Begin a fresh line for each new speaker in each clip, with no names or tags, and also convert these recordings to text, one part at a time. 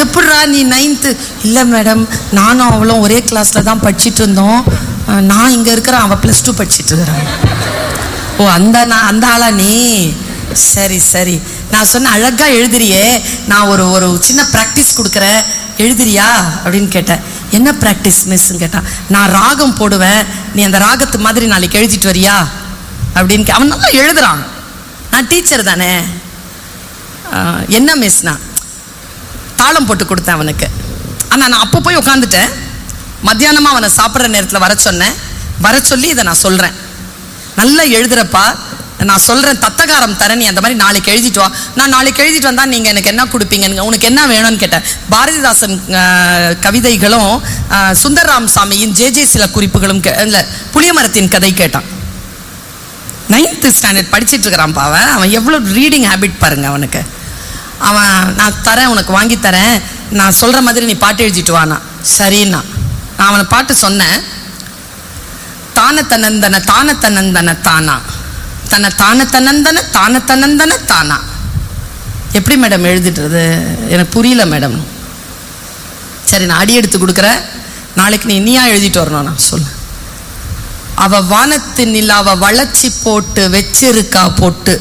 எப்படிடா நீ நைன்த்து இல்லை மேடம் நானும் அவளும் ஒரே கிளாஸில் தான் படிச்சிட்டு இருந்தோம் அஹ் நான் இங்கே இருக்கிறேன் அவள் ப்ளஸ் டூ படிச்சிட்டு இருக்கிறான் ஓ அந்த நான் அந்த ஆளா நீ சரி சரி நான் சொன்ன அழகா எழுதுறியே நான் ஒரு ஒரு சின்ன ப்ராக்டிஸ் கொடுக்குறேன் எழுதுறியா அப்படின்னு கேட்டேன் என்ன ப்ராக்டிஸ் மிஸ்ன்னு கேட்டான் நான் ராகம் போடுவேன் நீ அந்த ராகத்து மாதிரி நாளைக்கு எழுதிட்டு வரியா அப்படின்னு கே- அவன் நல்லா எழுதுறான் நான் டீச்சர் தானே ஆஹ், என்ன மிஸ்னா தாளம் போட்டு கொடுத்தேன் அவனுக்கு ஆனால் நான் அப்போ போய் உட்காந்துட்டேன் மத்தியானமாக அவனை சாப்பிட்ற நேரத்தில் வர சொன்னேன் வர சொல்லி இதை நான் சொல்கிறேன் நல்லா எழுதுறப்பா நான் சொல்கிறேன் தத்தகாரம் தரேன் நீ அந்த மாதிரி நாளைக்கு எழுதிட்டு வா நான் நாளைக்கு எழுதிட்டு வந்தால் நீங்கள் எனக்கு என்ன கொடுப்பீங்க உனக்கு என்ன வேணும்னு கேட்டேன் பாரதிதாசன் ஆஹ், கவிதைகளும் ஆஹ், சுந்தர்ராம் சாமியின் ஜே ஜே சில குறிப்புகளும் கே இல்லை புளியமரத்தின் கதை கேட்டான் நைன்த்து ஸ்டாண்டர்ட் படிச்சிட்டு இருக்கிறான் அவன் அவன் எவ்வளோ ரீடிங் ஹேபிட் பாருங்க அவனுக்கு அவன் நான் தரேன் உனக்கு வாங்கி தரேன் நான் சொல்கிற மாதிரி நீ பாட்டு எழுதிட்டு வானா சரின்னா நான் அவனை பாட்டு சொன்னேன் தான தனந்தன தான தனந்தன தானா தன தான தனந்தன தான தனந்தன தானா எப்படி மேடம் எழுதிட்டுறது எனக்கு புரியல மேடம் சரி நான் அடி எடுத்து கொடுக்குறேன் நாளைக்கு நீ நீயா எழுதிட்டு வரணும் நான் சொல்லு அவ வானத்தின் நிலாவ வளைச்சி போட்டு வச்சிருக்கா பொட்டு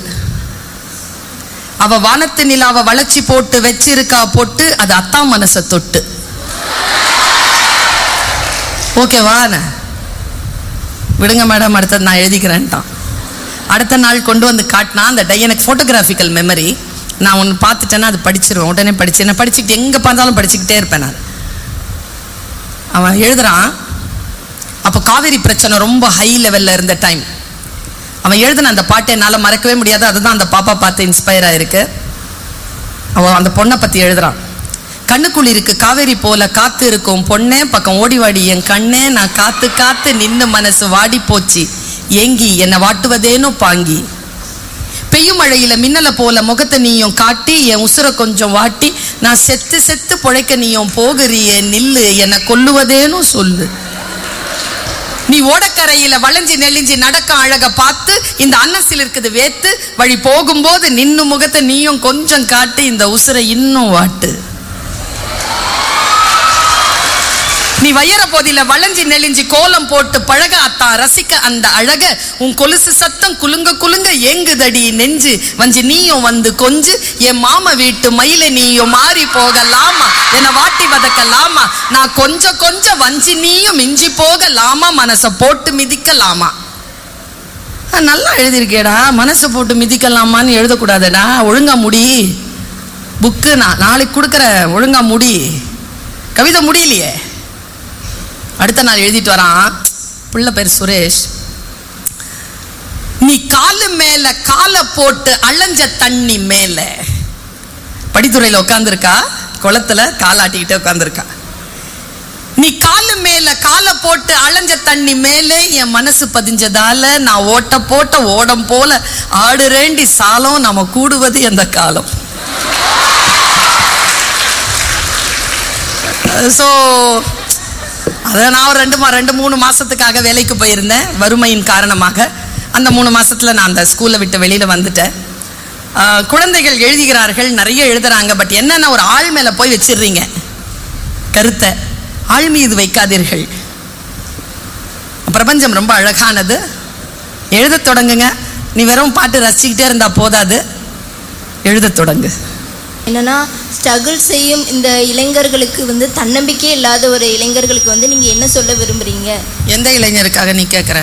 அவ வானத்து நிலாவ வளைச்சி போட்டு வச்சிருக்கா பொட்டு அது அத்தா மனச தொட்டு ஓகேவா விடுங்க மேடம் அடுத்தது நான் எழுதிக்கிறேன்ட்டான் அடுத்த நாள் கொண்டு வந்து காட்டினா அந்த டை எனக்கு ஃபோட்டோகிராஃபிக்கல் மெமரி நான் ஒன்று பார்த்துட்டேன்னா அது படிச்சிருவேன் உடனே படிச்சு நான் படிச்சுக்கிட்டு எங்கே பார்த்தாலும் படிச்சுக்கிட்டே இருப்பேன் நான் அவன் எழுதுறான் அப்போ காவேரி பிரச்சனை ரொம்ப ஹை லெவலில் இருந்த டைம் அவன் எழுதின அந்த பாட்டை என்னால் மறக்கவே முடியாது அதுதான் அந்த பாப்பா பார்த்து இன்ஸ்பயர் ஆயிருக்கு அவன் அந்த பொண்ணை பற்றி எழுதுறான் கண்ணுக்குளிருக்கு காவேரி போல காத்து இருக்கும் பொண்ணே பக்கம் ஓடி வாடி என் கண்ணே நான் காத்து காத்து நின்னு மனசு வாடி போச்சு ஏங்கி என்னை வாட்டுவதேனோ பாங்கி பெய்யும் மழையில மின்னலை போல முகத்தை நீயும் காட்டி என் உசுரை கொஞ்சம் வாட்டி நான் செத்து செத்து பொழைக்க நீயும் போகிறியே நில்லு என்னை கொல்லுவதேனும் சொல்லு நீ ஓடக்கரையில வளைஞ்சி நெளிஞ்சி நடக்க அழக பார்த்து இந்த அன்னசில் இருக்குது வேத்து வழி போகும்போது நின்னு முகத்தை நீயும் கொஞ்சம் காட்டி இந்த உசுரை இன்னும் வாட்டு நீ வையற போதில வளைஞ்சி நெளிஞ்சி கோலம் போட்டு பழக அத்தா ரசிக்க அந்த அழக உன் கொலுசு சத்தம் குலுங்க குலுங்க ஏங்குதடி நெஞ்சு வஞ்சி நீயும் வந்து கொஞ்சு என் மாமா வீட்டு மயில நீயும் மாறி போகலாமா என்னை வாட்டி வதக்கலாமா நான் கொஞ்சம் கொஞ்சம் வஞ்சி நீயும் மிஞ்சி போகலாமா மனசை போட்டு மிதிக்கலாமா ஆ, நல்லா எழுதியிருக்கேடா மனசை போட்டு மிதிக்கலாமான்னு எழுதக்கூடாதுடா ஒழுங்கா முடி புக்கு நான் நாளைக்கு கொடுக்குற ஒழுங்கா முடி கவிதை முடியலையே அடுத்த நாள் எழுதிட்டு வரான் புள்ள பேர் சுரேஷ் நீ காலு மேல காலை போட்டு அலைஞ்ச தண்ணி மேல படித்துறையில உட்காந்துருக்கா குளத்துல காலாட்டிக்கிட்டே உட்காந்துருக்கா நீ காலு மேல காலை போட்டு அலைஞ்ச தண்ணி மேலே என் மனசு பதிஞ்சதால நான் ஓட்ட போட்ட ஓடம் போல ஆடுறேண்டி சாலம் நாம கூடுவது எந்த காலம் ஸோ அதை நான் ஒரு ரெண்டு மா ரெண்டு மூணு மாசத்துக்காக வேலைக்கு போயிருந்தேன் வறுமையின் காரணமாக அந்த மூணு மாசத்துல நான் அந்த ஸ்கூலை விட்டு வெளியில வந்துட்டேன் ஆஹ் குழந்தைகள் எழுதுகிறார்கள் நிறைய எழுதுறாங்க பட் என்னன்னா ஒரு ஆள் மேல போய் வச்சிடுறீங்க கருத்தை ஆள் மீது வைக்காதீர்கள் பிரபஞ்சம் ரொம்ப அழகானது எழுதத் தொடங்குங்க நீ வெறும் பாட்டு ரசிச்சுக்கிட்டே இருந்தா போதாது எழுதத் தொடங்கு
என்னன்னா ஸ்ட்ரகிள் செய்யும் இந்த இளைஞர்களுக்கு வந்து தன்னம்பிக்கையே இல்லாத ஒரு இளைஞர்களுக்கு வந்து நீங்க என்ன சொல்ல விரும்புறீங்க
எந்த இளைஞருக்காக நீ கேட்குற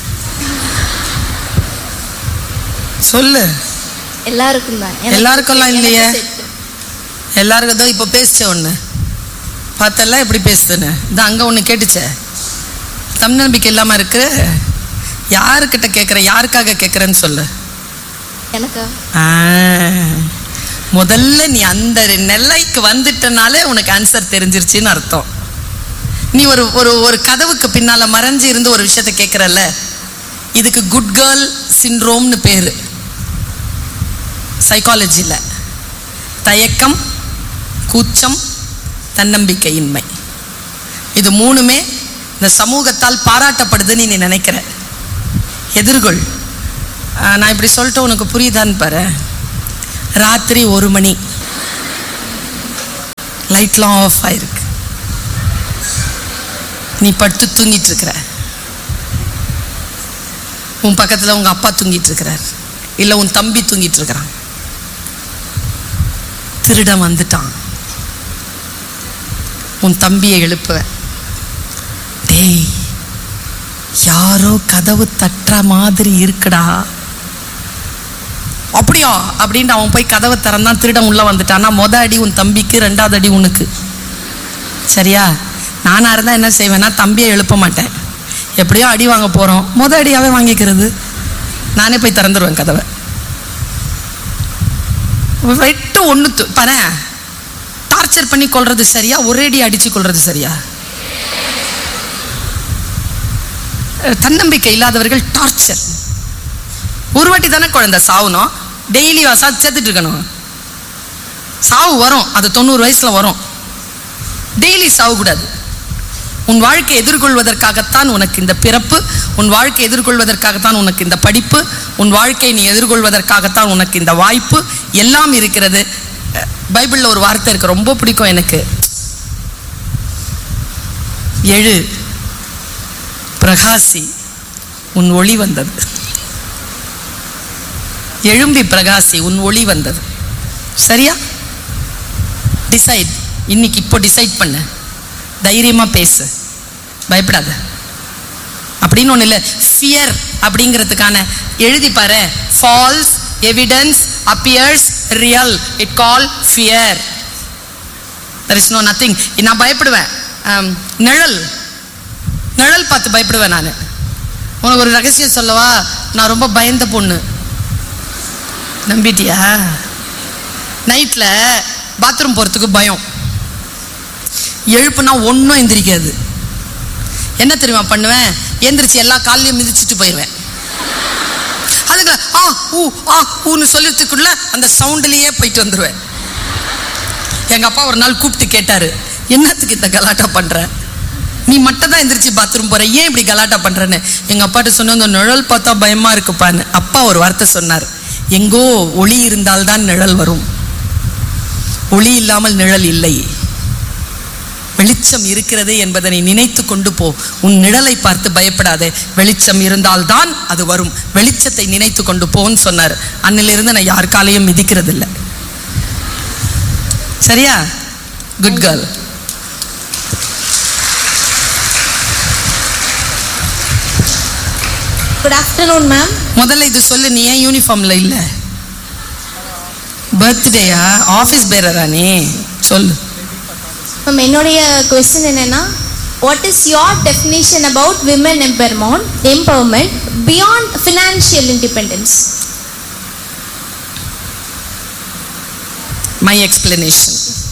சொல்லு
எல்லாருக்கும் தான் எனக்கு-
எல்லாருக்கும்லாம்
எனக்கு
இல்லையே.
set.
எல்லாருக்கும் தான் இப்போ பேசிச்ச ஒன்று பார்த்தெல்லாம் எப்படி பேசுதுன்னு இது அங்கே ஒன்று கேட்டுச்சே தன்னம்பிக்கை இல்லாமல் இருக்கு யாருக்கிட்ட கேட்குற யாருக்காக கேட்குறேன்னு சொல்லு
எனக்கா
ஆ, முதல்ல நீ அந்த நெல்லைக்கு வந்துட்டனாலே உனக்கு ஆன்சர் தெரிஞ்சிருச்சுன்னு அர்த்தம் நீ ஒரு ஒரு ஒரு கதவுக்கு பின்னால மறைஞ்சு இருந்து ஒரு விஷயத்த கேட்குறல்ல இதுக்கு குட் கேர்ள் சிண்ட்ரோம்னு பேரு சைக்காலஜியில் தயக்கம் கூச்சம் தன்னம்பிக்கையின்மை இது மூணுமே இந்த சமூகத்தால் பாராட்டப்படுதுன்னு நீ நினைக்கிற எதிர்கொள் ஆஹ் நான் இப்படி சொல்லிட்டு உனக்கு புரியுதான்னு பாரு ராத்திரி ஒரு மணி லைட்லாம் ஆஃப் ஆயிருக்கு நீ படுத்து தூங்கிட்டு இருக்கிற உன் பக்கத்தில் உங்க அப்பா தூங்கிட்டு இருக்கிறார் இல்லை உன் தம்பி தூங்கிட்டு இருக்கிறான் திருடன் வந்துட்டான் உன் தம்பியை எழுப்புவ டேய் யாரோ கதவு தட்டுற மாதிரி இருக்குடா அப்படியா அப்படின்ட்டு அவன் போய் கதவை திறந்தான் திருடன் உள்ள வந்துட்டான்னா மொத அடி உன் தம்பிக்கு ரெண்டாவது அடி உனக்கு சரியா நானா இருந்தா என்ன செய்வேன்னா தம்பியை எழுப்ப மாட்டேன் எப்படியோ அடி வாங்க போறோம் மொத அடியாவே வாங்கிக்கிறது நானே போய் திறந்துருவேன் கதவை வெட்டு ஒன்று பாரு டார்ச்சர் பண்ணி கொள்றது சரியா ஒரேடி அடிச்சு கொள்றது சரியா அஹ் தன்னம்பிக்கை இல்லாதவர்கள் டார்ச்சர் ஒரு வாட்டி தானே குழந்தை சாவணும் டெய்லி வசா சேர்த்துட்டு இருக்கணும் சாவு வரும் அது தொண்ணூறு வயசுல வரும் டெய்லி சாவக்கூடாது உன் வாழ்க்கை எதிர்கொள்வதற்காகத்தான் உனக்கு இந்த பிறப்பு உன் வாழ்க்கை எதிர்கொள்வதற்காகத்தான் உனக்கு இந்த படிப்பு உன் வாழ்க்கை நீ எதிர்கொள்வதற்காகத்தான் உனக்கு இந்த வாய்ப்பு எல்லாம் இருக்கிறது அஹ் பைபிள்ல ஒரு வார்த்தை இருக்கு ரொம்ப பிடிக்கும் எனக்கு எழு பிரகாசி உன் ஒளி வந்தது எழும்பி பிரகாசி உன் ஒளி வந்தது சரியா டிசைட் இன்னைக்கு இப்போ டிசைட் பண்ணு தைரியமா பேசு பயப்படாத அப்படின்னு ஒண்ணு இல்லை ஃபியர் அப்படிங்கிறதுக்கான எழுதி பாரு false evidence appears real it call fear there is no nothing நான் பயப்படுவேன் ஆம், நிழல் நிழல் பார்த்து பயப்படுவேன் நான் உனக்கு ஒரு ரகசியம் சொல்லவா நான் ரொம்ப பயந்த பொண்ணு நம்பிட்டியா நைட்டில் பாத்ரூம் போகிறதுக்கு பயம் எழுப்புனா ஒன்றும் எந்திரிக்காது என்ன தெரியுமா பண்ணுவேன் எந்திரிச்சு எல்லா கால்லையும் மிதிச்சுட்டு போயிடுவேன் அதுக்கு ஆ ஊ ஆ ஊன்னு சொல்லிட்டுக்குள்ள அந்த சவுண்டுலேயே போயிட்டு வந்துடுவேன் எங்கள் அப்பா ஒரு நாள் கூப்பிட்டு கேட்டாரு என்னத்துக்கு இந்த கலாட்டா பண்ற நீ மட்டும் தான் எந்திரிச்சு பாத்ரூம் போற ஏன் இப்படி கலாட்டா பண்றேன்னு எங்க அப்பாட்ட சொன்ன அந்த நிழல் பார்த்தா பயமா இருக்குப்பான்னு அப்பா ஒரு வார்த்தை சொன்னார் எங்கோ ஒளி இருந்தால்தான் நிழல் வரும் ஒளி இல்லாமல் நிழல் இல்லை வெளிச்சம் இருக்கிறது என்பதனை நினைத்து கொண்டு போ உன் நிழலை பார்த்து பயப்படாதே வெளிச்சம் இருந்தால்தான் அது வரும் வெளிச்சத்தை நினைத்து கொண்டு போன்னு சொன்னார் அன்னிலிருந்து நான் யார் காலையும் மிதிக்கிறது இல்லை சரியா good girl
good afternoon ma'am
முதல்ல இது சொல்லு நீ ஏன் யூனிஃபார்ம்ல இல்ல பர்த்டேயா ஆஃபீஸ் பேரரா நீ சொல்லு
மேம் என்னுடைய கொஸ்டின் என்னன்னா what is your definition about women empowerment empowerment beyond financial independence
my explanation.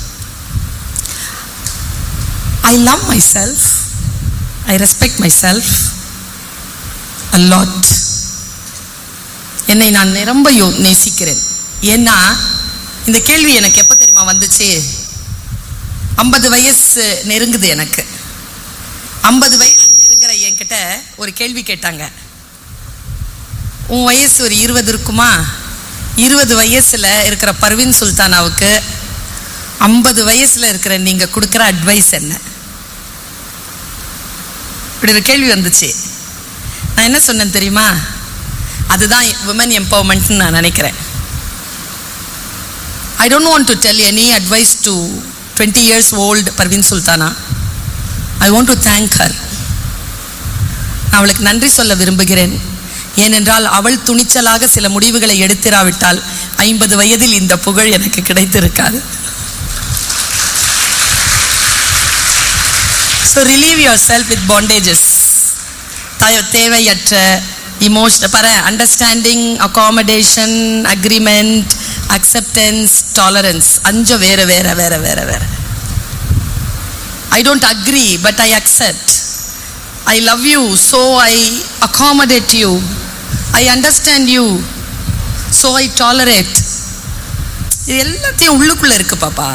I love myself. I respect myself a lot. என்னை நான் நிரம்ப யோ நேசிக்கிறேன் ஏன்னா இந்த கேள்வி எனக்கு எப்போ தெரியுமா வந்துச்சு ஐம்பது வயசு நெருங்குது எனக்கு ஐம்பது வயசு நெருங்குற என்கிட்ட ஒரு கேள்வி கேட்டாங்க உன் வயசு ஒரு இருபது இருக்குமா இருபது வயசுல இருக்கிற பர்வீன் சுல்தானாவுக்கு ஐம்பது வயசுல இருக்கிற நீங்க கொடுக்குற அட்வைஸ் என்ன இப்படி ஒரு கேள்வி வந்துச்சு நான் என்ன சொன்னேன் தெரியுமா அதுதான் விமன் எம்பவர்மெண்ட்னு நான் நினைக்கிறேன் I don't want to tell any advice to twenty years old Parveen Sultana I want to thank her நான் அவளுக்கு நன்றி சொல்ல விரும்புகிறேன் ஏனென்றால் அவள் துணிச்சலாக சில முடிவுகளை எடுத்திராவிட்டால் ஐம்பது வயதில் இந்த புகழ் எனக்கு கிடைத்திருக்காது so relieve yourself with bondages தேவையற்ற இமோஷன் பர understanding accommodation agreement acceptance tolerance அஞ்சு வேற வேற வேற வேற வேற I don't agree but I accept I love you, so I accommodate you. I understand you, so I tolerate. இது எல்லாத்தையும் உள்ளுக்குள்ள இருக்கு பாப்பா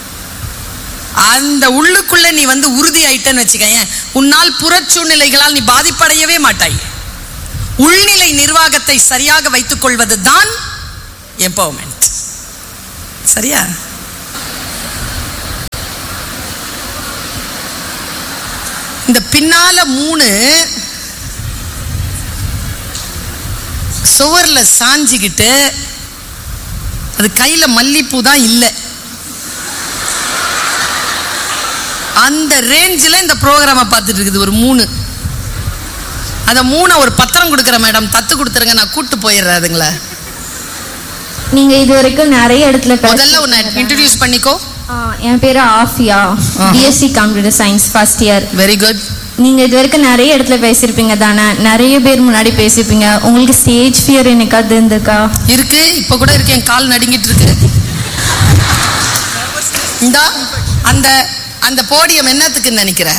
அந்த உள்ளுக்குள்ள நீ வந்து உறுதி ஆயிட்டன்னு வச்சுக்கயேன் உன்னால் புறச்சூழ்நிலைகளால் நீ பாதிப்படையவே மாட்டாய் உள்நிலை நிர்வாகத்தை சரியாக வைத்துக் கொள்வது தான் எம்பவர்மெண்ட் சரியா இந்த பின்னால மூணு சுவர்ல சாஞ்சிக்கிட்டு அது கையில மல்லிப்பூ தான் இல்லை அந்த ரேஞ்சில் இந்த ப்ரோக்ராமை பார்த்துட்டு இருக்குது ஒரு மூணு அந்த மூணை ஒரு பத்திரம் கொடுக்குறேன் மேடம் தத்து கொடுத்துருங்க நான் கூட்டு போயிடுறேன் அதுங்கள
நீங்க இது வரைக்கும் நிறைய இடத்துல
முதல்ல உன்னை இன்ட்ரடியூஸ் பண்ணிக்கோ
என் பேரு Afiya BSc computer science first year
very good
நீங்க இது வரைக்கும் நிறைய இடத்துல பேசியிருப்பீங்க தானே நிறைய பேர் முன்னாடி பேசியிருப்பீங்க உங்களுக்கு ஸ்டேஜ் ஃபியர் என்னைக்காவது இருந்திருக்கா
இருக்கு இப்ப கூட இருக்கு என் கால் நடுங்கிட்டு இருக்கு இந்தா அந்த அந்த போடியம் என்னத்துக்குன்னு நினைக்கிற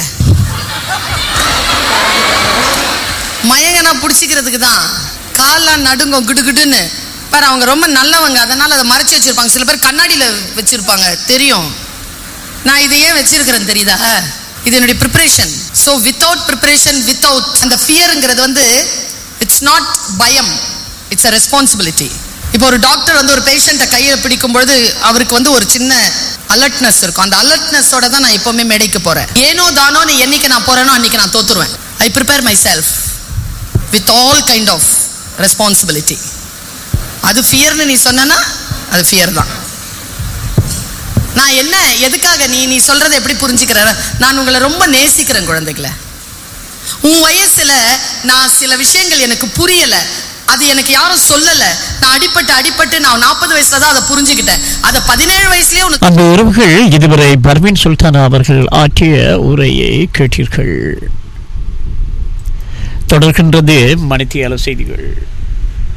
மயங்கனா பிடிச்சிக்கிறதுக்கு தான் கால்லாம் நடுங்கும் கிடுகிடுன்னு பாரு அவங்க ரொம்ப நல்லவங்க அதனால அதை மறைச்சு வச்சிருப்பாங்க சில பேர் கண்ணாடியில வச்சிருப்பாங்க தெரியும் நான் இதை ஏன் வச்சிருக்கிறேன் தெரியுதா இது என்னுடைய preparation so without preparation without அந்த ஃபியருங்கிறது வந்து இட்ஸ் நாட் பயம் இட்ஸ் அ ரெஸ்பான்சிபிலிட்டி இப்போ ஒரு டாக்டர் வந்து ஒரு பேஷண்ட்டை கையில் பிடிக்கும் பொழுது அவருக்கு வந்து ஒரு சின்ன அலர்ட்னஸ் இருக்கும் அந்த அலர்ட்னஸோட தான் நான் எப்பவுமே மேடைக்கு போறேன் ஏனோ தானோன்னு என்னைக்கு நான் போறேனோ அன்னைக்கு நான் தோத்துருவேன் I prepare myself with all kind of responsibility அது ஃபியர்னு நீ சொன்னனா அது ஃபியர் தான் நான் என்ன எதுக்காக நீ நீ சொல்றதை எப்படி புரிஞ்சுக்கிற நான் உங்களை ரொம்ப நேசிக்கிறேன் குழந்தைகளை உன் வயசுல நான் சில விஷயங்கள் எனக்கு புரியல அது எனக்கு யாரும் சொல்லல நான் அடிபட்டு அடிபட்டு நான் நாற்பது வயசுல தான் அதை புரிஞ்சுக்கிட்டேன் அதை பதினேழு வயசுலயே உனக்கு
அந்த உறவுகள் இதுவரை பர்வீன் சுல்தானா அவர்கள் ஆற்றிய உரையை கேட்டீர்கள் தொடர்கின்றது மணித்தியால செய்திகள்